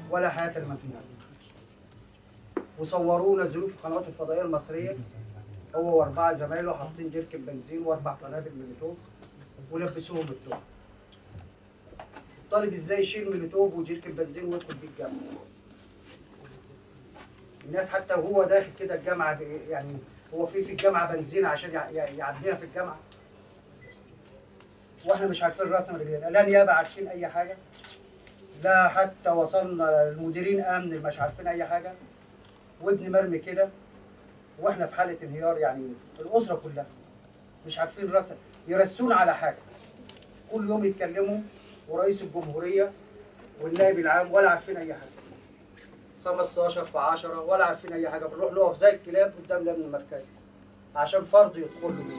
ولا حياه لمن فيها وصورونا ظروف القنوات الفضائيه المصريه هو واربعه زمايله حاطين جيركن بنزين واربع قنابل مولوتوف ولبسوهم التوب الطالب ازاي يشيل مولوتوف وجيركن بنزين ويدخل بيه الجامعه الناس حتى وهو داخل كده الجامعه بإيه- يعني هو في في الجامعه بنزين عشان يع- يع- يعبيها في الجامعه واحنا مش عارفين راسنا من رجلينا لا نيابه عارفين اي حاجه لا حتى وصلنا المديرين امن مش عارفين اي حاجه وابني مرمي كده واحنا في حاله انهيار يعني الاسره كلها مش عارفين راسنا يرسونا على حاجه كل يوم يتكلموا ورئيس الجمهوريه والنائب العام ولا عارفين اي حاجه 15 في 10 ولا عارفين اي حاجه بنروح نقف زي الكلاب قدام الامن المركزي عشان فرد يدخل له